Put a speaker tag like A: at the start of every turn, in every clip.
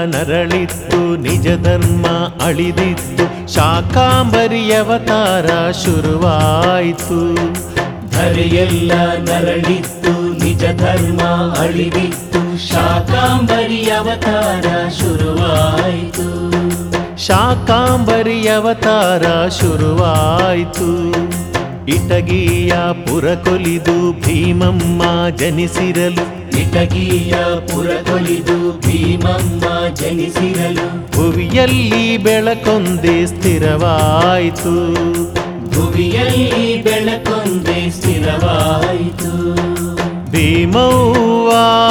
A: ನರಳಿತ್ತು ನಿಜ ಧರ್ಮ ಅಳಿದಿತ್ತು ಶಾಕಾಂಬರಿ ಅವತಾರ ಶುರುವಾಯಿತು
B: ಧರೆಯೆಲ್ಲ ನರಳಿತ್ತು ನಿಜ ಧರ್ಮ ಅಳಿದಿತ್ತು ಶಾಕಾಂಬರಿ ಅವತಾರ ಶುರುವಾಯಿತು
A: ಶಾಕಾಂಬರಿ ಅವತಾರ ಶುರುವಾಯಿತು ಇಟಗಿಯ ಪುರಕೊಲಿದು ಭೀಮಮ್ಮ ಜನಿಸಿರಲು
B: ಇಟಗಿಯ ಪುರಕೊಲಿದು ಭೀಮಮ್ಮ ಜನಿಸಿರಲು
A: ಭುವಿಯಲ್ಲಿ ಬೆಳಕೊಂದೆ ಸ್ಥಿರವಾಯಿತು
B: ಭುವಿಯಲ್ಲಿ ಬೆಳಕೊಂದೆ ಸ್ಥಿರವಾಯಿತು
A: ಭೀಮವ್ವ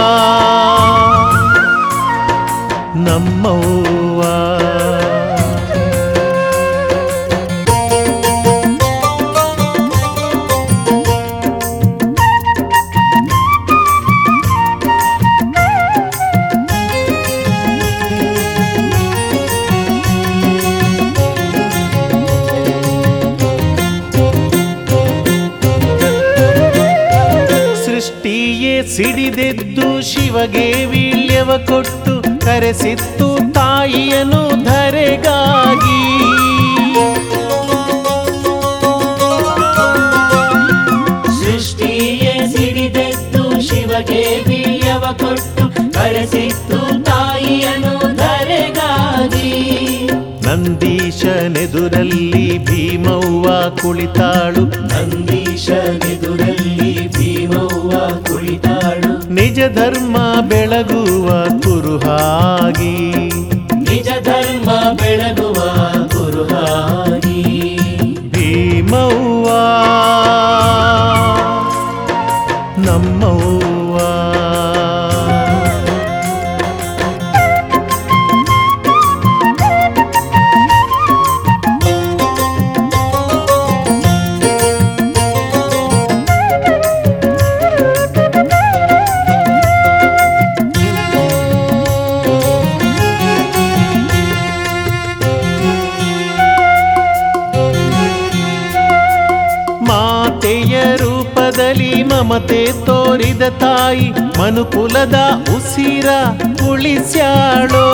A: ನಮ್ಮವ್ವ ಸೃಷ್ಟಿಯೇ ಸಿಡಿದೆದ್ದು ಶಿವಗೆ ವೀಳ್ಯವ ಕೊಟ್ಟು ಕರೆಸಿತ್ತು ತಾಯಿಯನು ಧರೆಗಾಗಿ
B: ಸೃಷ್ಟಿಯೇ ಸಿಡಿದೆದ್ದು ಶಿವಗೆ ಬೀಯವ ಕೊಟ್ಟು ಕರೆಸಿತ್ತು ತಾಯಿಯನು ಧರೆಗಾಗಿ
A: ನಂದೀಶನೆದುರಲ್ಲಿ ಭೀಮವ್ವ ಕುಳಿತಾಳು
B: ನಂದೀಶನೆದುರಲ್ಲಿ ಭೀಮವ್ವ ಕುಳಿತಾಳು
A: ನಿಜ ಧರ್ಮ ಬೆಳಗುವ ಕುರುಹಾಗಿ
B: ನಿಜ ಧರ್ಮ ಬೆಳಗುವ ಗುರುಹಾಗಿ
A: ಭೀಮವ್ವ ನಮ್ಮವ್ವ ಮಾತೆಯ ರೂಪದಲ್ಲಿ ಮಮತೆ ತೋರಿದ ತಾಯಿ ಮನುಕುಲದ ಉಸಿರ ಉಳಿಸ್ಯಾಳೋ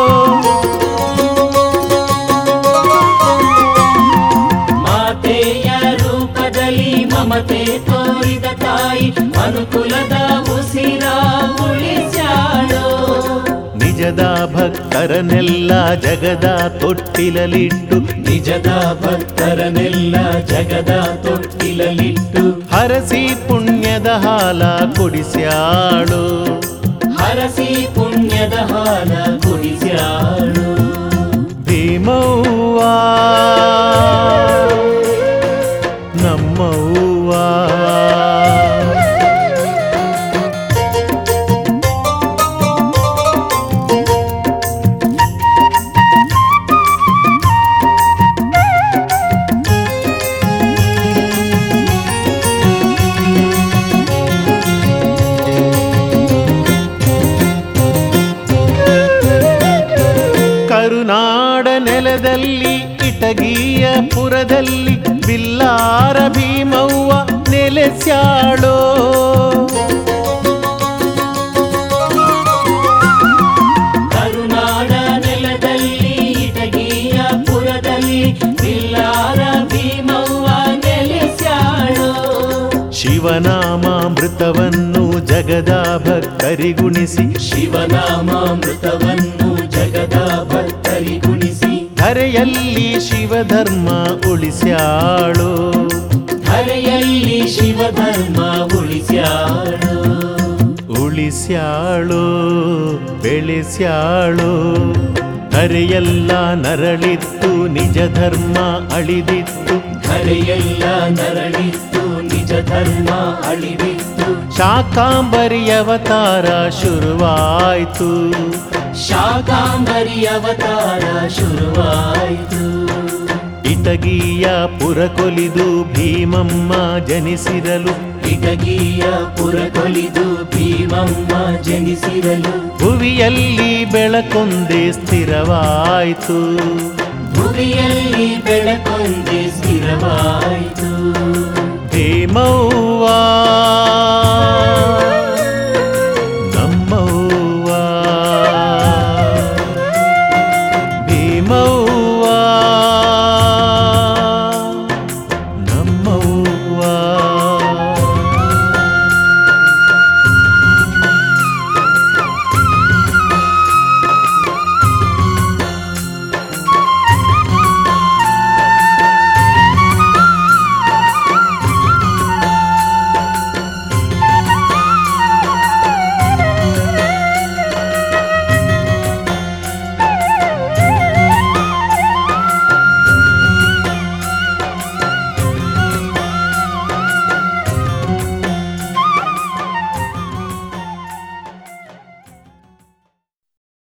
B: ಮಾತೆಯ ರೂಪದಲ್ಲಿ ಮಮತೆ ತೋರಿದ ತಾಯಿ ಅನುಕೂಲದ ಉಸಿರ ಉಳಿಸ್ಯಾಳೋ
A: ನಿಜದ ಭಕ್ತರನೆಲ್ಲ ಜಗದ ತೊಟ್ಟಿಲಲಿಟ್ಟು
B: ನಿಜದ ಭಕ್ತರನೆಲ್ಲ ಜಗದ ತೊಟ್ಟಿಲಲಿಟ್ಟು
A: ಹರಸಿ ಪುಣ್ಯದ ಹಾಲ ಕುಡಿಸ್ಯಾಳು
B: ಹರಸಿ ಪುಣ್ಯದ ಹಾಲ ಕುಡಿಸ್ಯಾಳು
A: ಭೀಮವ್ವ ನಮ್ಮವ್ವ ಕರುನಾಡ ನೆಲದಲ್ಲಿ ಇಟಗಿಯ ಪುರದಲ್ಲಿ ಬಿಲ್ಲಾರ ಭೀಮವ್ವ ನೆಲೆಸ್ಯಾಳೋ
B: ಕರುನಾಡ ನೆಲದಲ್ಲಿ ಇಟಗಿಯ ಪುರದಲ್ಲಿ ಬಿಲ್ಲಾರ ಭೀಮವ್ವ ನೆಲೆಸ್ಯಾಳು
A: ಶಿವನಾಮಾಮೃತವನ್ನು ಜಗದ ಭಕ್ತರಿಗುಣಿಸಿ
B: ಶಿವನಾಮಾಮೃತವನ್ನು ಜಗದ ಭಕ್ತರಿಗುಣಿಸಿ
A: ಧರೆಯಲ್ಲಿ ಶಿವಧರ್ಮ ಉಳಿಸ್ಯಾಳು
B: ಧರೆಯಲ್ಲಿ ಶಿವಧರ್ಮ ಉಳಿಸ್ಯಾಳು
A: ಉಳಿಸ್ಯಾಳು ಬೆಳೆಸ್ಯಾಳು ಧರೆಯೆಲ್ಲ ನರಳಿತ್ತು ನಿಜ ಧರ್ಮ ಅಳಿದಿತ್ತು
B: ಧರೆಯೆಲ್ಲ ನರಳಿತ್ತು ನಿಜ ಧರ್ಮ ಅಳಿದಿತ್ತು
A: ಶಾಕಾಂಬರಿ ಅವತಾರ ಶುರುವಾಯಿತು
B: ಶಾಕಾಂಬರಿ ಅವತಾರ ಶುರುವಾಯಿತು
A: ಇಟಗಿಯ ಪುರಕೊಲಿದು ಭೀಮಮ್ಮ ಜನಿಸಿರಲು
B: ಇಟಗಿಯ ಪುರಕೊಲಿದು ಭೀಮಮ್ಮ ಜನಿಸಿರಲು
A: ಭುವಿಯಲ್ಲಿ ಬೆಳಕೊಂದೆ ಸ್ಥಿರವಾಯಿತು
B: ಭುವಿಯಲ್ಲಿ ಬೆಳಕೊಂದೆ ಸ್ಥಿರವಾಯಿತು
A: ಭೀಮವ್ವ ನಮ್ಮವ್ವ ಭೀಮವು